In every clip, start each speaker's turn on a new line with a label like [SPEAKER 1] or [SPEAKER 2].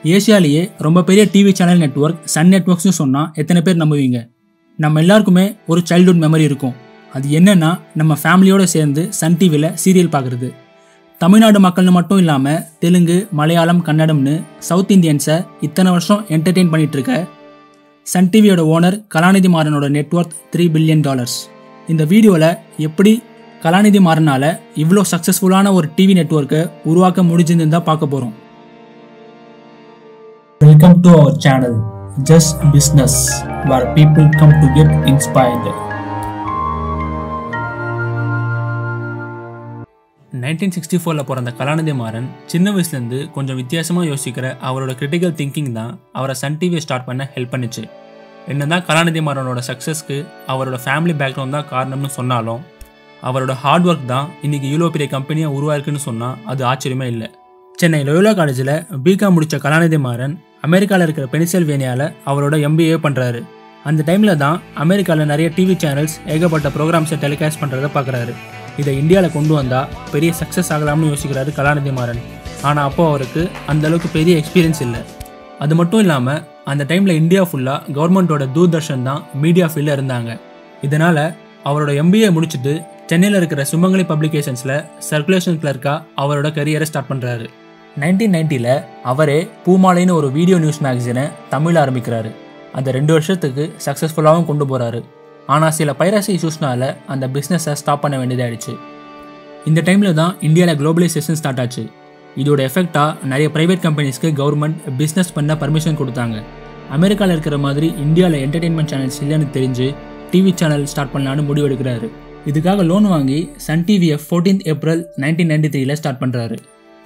[SPEAKER 1] ஏசியாலேயே ரொம்ப பெரிய TV channel network Sun நெட்வொர்க்ஸ்னு சொன்னால் எத்தனை பேர் நம்புவீங்க நம்ம எல்லாருக்குமே ஒரு சைல்ட்ஹுட் மெமரி இருக்கும் அது என்னன்னா நம்ம ஃபேமிலியோடு சேர்ந்து சன் டிவியில் சீரியல் பார்க்குறது தமிழ்நாடு மக்கள்னு மட்டும் இல்லாமல் தெலுங்கு மலையாளம் கன்னடம்னு சவுத் இந்தியன்ஸை இத்தனை வருஷம் என்டர்டெயின் பண்ணிட்டு இருக்க சன் டிவியோட ஓனர் கலாநிதி மாறனோட நெட்ஒர்க் த்ரீ பில்லியன் டாலர்ஸ் இந்த வீடியோவில் எப்படி கலாநிதி மாறனால இவ்வளோ சக்ஸஸ்ஃபுல்லான ஒரு டிவி நெட்ஒர்க்கை உருவாக்க முடிஞ்சுன்னு தான் பார்க்க போகிறோம் welcome to our channel just business where people come to get inspired nineteen sixty ஃபோரில் பிறந்த கலாநிதி மாறன் சின்ன வயசுலேருந்து கொஞ்சம் வித்தியாசமாக யோசிக்கிற அவரோட கிரிட்டிக்கல் திங்கிங் தான் அவரை சன் டிவியை ஸ்டார்ட் பண்ண ஹெல்ப் பண்ணுச்சு என்னதான் கலாநிதி மாறனோட சக்ஸஸ்க்கு அவரோட ஃபேமிலி பேக்ரவுண்ட் தான் காரணம்னு சொன்னாலும் அவரோட ஹார்ட் ஒர்க் தான் இன்னைக்கு இவ்வளோ பெரிய கம்பெனியாக உருவாயிருக்குன்னு சொன்னால் அது ஆச்சரியமே இல்லை சென்னை லோயோலா காலேஜில் பிகாம் முடித்த கலாநிதி மாறன் அமெரிக்காவில் இருக்கிற பெனிசல்வேனியாவில் அவரோட எம்பிஏ பண்ணுறாரு அந்த டைமில் தான் அமெரிக்காவில் நிறைய டிவி சேனல்ஸ் ஏகப்பட்ட ப்ரோக்ராம்ஸை டெலிகாஸ்ட் பண்ணுறதை பார்க்குறாரு இதை இந்தியாவில் கொண்டு வந்தால் பெரிய சக்ஸஸ் ஆகலாம்னு யோசிக்கிறாரு கலாநிதி மாறன் ஆனால் அப்போ அவருக்கு அந்த அளவுக்கு பெரிய எக்ஸ்பீரியன்ஸ் இல்லை அது மட்டும் இல்லாமல் அந்த டைமில் இந்தியா ஃபுல்லாக கவர்மெண்ட்டோட தூர்தர்ஷன் தான் மீடியா ஃபீல்டில் இருந்தாங்க இதனால் அவரோட எம்பிஏ முடிச்சுட்டு சென்னையில் இருக்கிற சுமங்கலி பப்ளிகேஷன்ஸில் சர்க்குலேஷன் கிளர்க்காக அவரோட கரியரை ஸ்டார்ட் பண்ணுறாரு நைன்டீன் நைன்ட்டியில் அவரே பூமாலைன்னு ஒரு வீடியோ நியூஸ் மேகசினை தமிழில் ஆரம்பிக்கிறாரு அந்த ரெண்டு வருஷத்துக்கு சக்ஸஸ்ஃபுல்லாகவும் கொண்டு போகிறாரு ஆனால் சில பைரசி இஷ்யூஸ்னால அந்த பிஸ்னஸை ஸ்டாப் பண்ண வேண்டியதாகிடுச்சு இந்த டைமில் தான் இந்தியாவில் குளோபலைசேஷன் ஸ்டார்ட் ஆச்சு இதோட எஃபெக்டாக நிறைய ப்ரைவேட் கம்பெனிஸ்க்கு கவர்மெண்ட் பிஸ்னஸ் பண்ண பர்மிஷன் கொடுத்தாங்க அமெரிக்காவில் இருக்கிற மாதிரி இந்தியாவில் என்டர்டெயின்மெண்ட் சேனல்ஸ் இல்லைன்னு தெரிஞ்சு டிவி சேனல் ஸ்டார்ட் பண்ணலான்னு முடிவெடுக்கிறாரு இதுக்காக லோன் வாங்கி சன் டிவியை ஃபோர்டீன்த் ஏப்ரல் நைன்டீன் நைன்டி த்ரீல ஸ்டார்ட் பண்ணுறாரு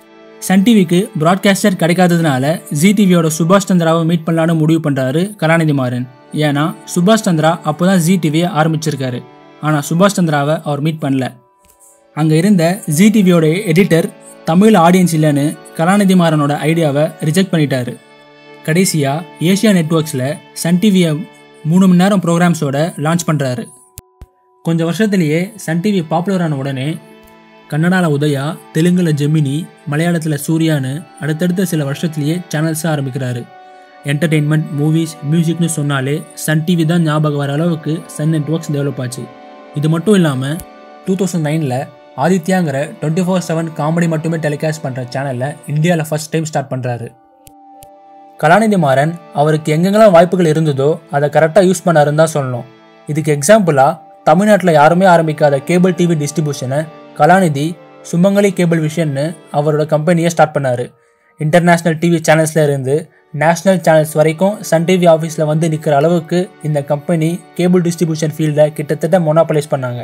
[SPEAKER 1] சன் டிவிக்கு ப்ராட்காஸ்டர் கிடைக்காததுனால ஜி டிவியோட சுபாஷ் சந்திராவை மீட் பண்ணலான்னு முடிவு பண்ணுறாரு கலாநிதி மாறன் ஏன்னா சுபாஷ் சந்திரா அப்போ தான் ஜி டிவியை ஆரம்பிச்சிருக்காரு ஆனால் சுபாஷ் சந்திராவை அவர் மீட் பண்ணல அங்கே இருந்த ஜி டிவியோட எடிட்டர் தமிழ் ஆடியன்ஸ் இல்லைன்னு கலாநிதி மாறனோட ஐடியாவை ரிஜெக்ட் பண்ணிட்டாரு கடைசியாக ஏஷியா நெட்ஒர்க்ஸில் சன் டிவியை மூணு மணி நேரம் ப்ரோக்ராம்ஸோட லான்ச் பண்ணுறாரு கொஞ்சம் வருஷத்துலேயே சன் டிவி பாப்புலரான உடனே கன்னடாவில் உதயா தெலுங்கில் ஜெமினி மலையாளத்தில் சூர்யான்னு அடுத்தடுத்த சில வருஷத்துலேயே சேனல்ஸாக ஆரம்பிக்கிறாரு என்டர்டெயின்மெண்ட் மூவிஸ் மியூசிக்னு சொன்னாலே சன் டிவி தான் ஞாபகம் வர அளவுக்கு சன் நெட்ஒர்க்ஸ் டெவலப் ஆச்சு இது மட்டும் இல்லாமல் டூ தௌசண்ட் நைனில் ஆதித்யாங்கிற டுவெண்ட்டி ஃபோர் செவன் காமெடி மட்டுமே டெலிகாஸ்ட் பண்ணுற சேனலில் இந்தியாவில் ஃபஸ்ட் டைம் ஸ்டார்ட் பண்ணுறாரு கலாநிதி மாறன் அவருக்கு எங்கெங்கெல்லாம் வாய்ப்புகள் இருந்ததோ அதை கரெக்டாக யூஸ் பண்ணாருன்னு தான் சொல்லணும் இதுக்கு எக்ஸாம்பிளாக தமிழ்நாட்டில் யாருமே ஆரம்பிக்காத கேபிள் டிவி டிஸ்ட்ரிபியூஷனை கலாநிதி சுமங்கலி கேபிள் விஷன்னு அவரோட கம்பெனியை ஸ்டார்ட் பண்ணார் இன்டர்நேஷ்னல் டிவி சேனல்ஸில் இருந்து நேஷ்னல் சேனல்ஸ் வரைக்கும் சன் டிவி ஆஃபீஸில் வந்து நிற்கிற அளவுக்கு இந்த கம்பெனி கேபிள் டிஸ்ட்ரிபியூஷன் ஃபீல்டை கிட்டத்தட்ட மொனாபலைஸ் பண்ணாங்க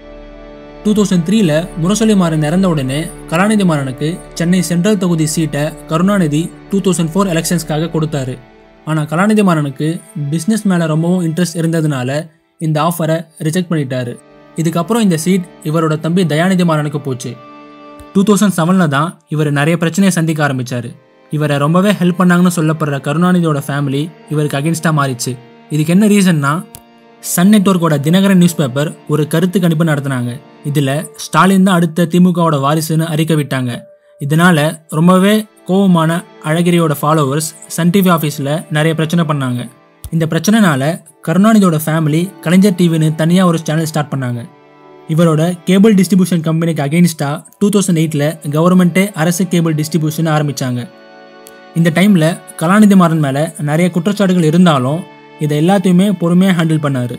[SPEAKER 1] டூ தௌசண்ட் த்ரீல முரசொலி மாறன் இறந்த உடனே கலாநிதி மாறனுக்கு சென்னை சென்ட்ரல் தொகுதி சீட்டை கருணாநிதி டூ தௌசண்ட் ஃபோர் எலெக்ஷன்ஸ்க்காக கொடுத்தாரு ஆனால் கலாநிதி மாறனுக்கு பிஸ்னஸ் மேலே ரொம்பவும் இன்ட்ரெஸ்ட் இருந்ததுனால இந்த ஆஃபரை ரிஜெக்ட் பண்ணிட்டாரு இதுக்கப்புறம் இந்த சீட் இவரோட தம்பி தயாநிதி மாறனுக்கு போச்சு டூ தௌசண்ட் செவனில் தான் இவர் நிறைய பிரச்சனையை சந்திக்க ஆரம்பித்தார் இவரை ரொம்பவே ஹெல்ப் பண்ணாங்கன்னு சொல்லப்படுற கருணாநிதியோட ஃபேமிலி இவருக்கு அகேன்ஸ்டாக மாறிச்சு இதுக்கு என்ன ரீசன்னா சன் நெட்ஒர்க்கோட தினகரன் நியூஸ் பேப்பர் ஒரு கருத்து கணிப்பு நடத்தினாங்க இதில் ஸ்டாலின் தான் அடுத்த திமுகவோட வாரிசுன்னு அறிக்கை விட்டாங்க இதனால ரொம்பவே கோபமான அழகிரியோட ஃபாலோவர்ஸ் சன் டிவி ஆஃபீஸில் நிறைய பிரச்சனை பண்ணாங்க இந்த பிரச்சனைனால கருணாநிதியோட ஃபேமிலி கலைஞர் டிவின்னு தனியாக ஒரு சேனல் ஸ்டார்ட் பண்ணாங்க இவரோட கேபிள் டிஸ்ட்ரிபியூஷன் கம்பெனிக்கு அகெயின்ஸ்டாக டூ தௌசண்ட் எயிட்டில் கவர்மெண்ட்டே அரசு கேபிள் டிஸ்ட்ரிபியூஷன் ஆரம்பித்தாங்க இந்த டைமில் கலாநிதி மாறன் மேலே நிறைய குற்றச்சாட்டுகள் இருந்தாலும் இதை எல்லாத்தையுமே பொறுமையாக ஹேண்டில் பண்ணார்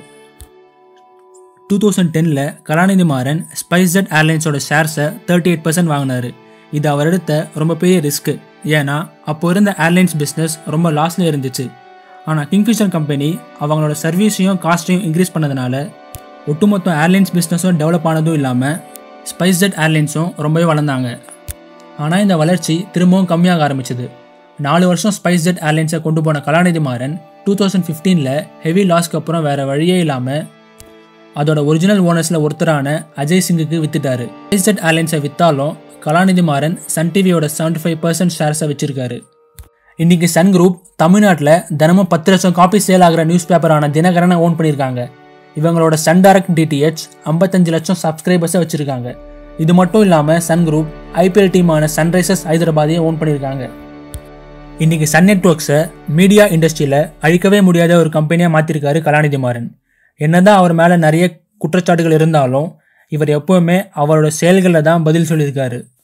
[SPEAKER 1] டூ தௌசண்ட் டெனில் கலாநிதி மாறன் ஸ்பைஸ்ஜெட் ஏர்லைன்ஸோட ஷேர்ஸை தேர்ட்டி எயிட் பர்சன்ட் வாங்கினார் இது அவர் எடுத்த ரொம்ப பெரிய ரிஸ்க்கு ஏன்னா அப்போ இருந்த ஏர்லைன்ஸ் பிஸ்னஸ் ரொம்ப லாஸில் இருந்துச்சு ஆனால் கிங்ஃபிஷர் கம்பெனி அவங்களோட சர்வீஸையும் காஸ்ட்டையும் இன்க்ரீஸ் பண்ணதுனால ஒட்டுமொத்த ஏர்லைன்ஸ் பிஸ்னஸும் டெவலப் ஆனதும் இல்லாமல் ஸ்பைஸ்ஜெட் ஏர்லைன்ஸும் ரொம்பவே வளர்ந்தாங்க ஆனால் இந்த வளர்ச்சி திரும்பவும் கம்மியாக ஆரம்பிச்சது நாலு வருஷம் ஸ்பைஸ்ஜெட் ஏர்லைன்ஸை கொண்டு போன கலாநிதி மாறன் டூ தௌசண்ட் ஃபிஃப்டீனில் ஹெவி லாஸ்க்கு அப்புறம் வேறு வழியே இல்லாமல் அதோட ஒரிஜினல் ஓனர்ஸில் ஒருத்தரான அஜய் சிங்குக்கு வித்துட்டாரு ஸ்பைஸ்ஜெட் ஏர்லைன்ஸை விற்றாலும் கலாநிதி மாறன் சன் டிவியோட செவன்டி ஃபைவ் பர்சன்ட் ஷேர்ஸை வச்சிருக்காரு இன்னைக்கு சன் குரூப் தமிழ்நாட்டில் தினமும் பத்து லட்சம் காப்பி சேல் ஆகிற நியூஸ் பேப்பரான தினகரனை ஓன் பண்ணியிருக்காங்க இவங்களோட சன் டைரக்ட் டிடிஹெச் ஐம்பத்தஞ்சு லட்சம் சப்ஸ்கிரைபர்ஸை வச்சுருக்காங்க இது மட்டும் இல்லாமல் சன் குரூப் ஐபிஎல் டீமான சன்ரைசர்ஸ் ஹைதராபாத்தையும் ஓன் பண்ணியிருக்காங்க இன்னைக்கு சன் நெட்ஒர்க்ஸை மீடியா இண்டஸ்ட்ரியில் அழிக்கவே முடியாத ஒரு கம்பெனியாக மாற்றிருக்காரு கலாநிதி மாறன் என்னதான் அவர் மேலே நிறைய குற்றச்சாட்டுகள் இருந்தாலும் இவர் எப்பவுமே அவரோட செயல்களில் தான் பதில் சொல்லியிருக்காரு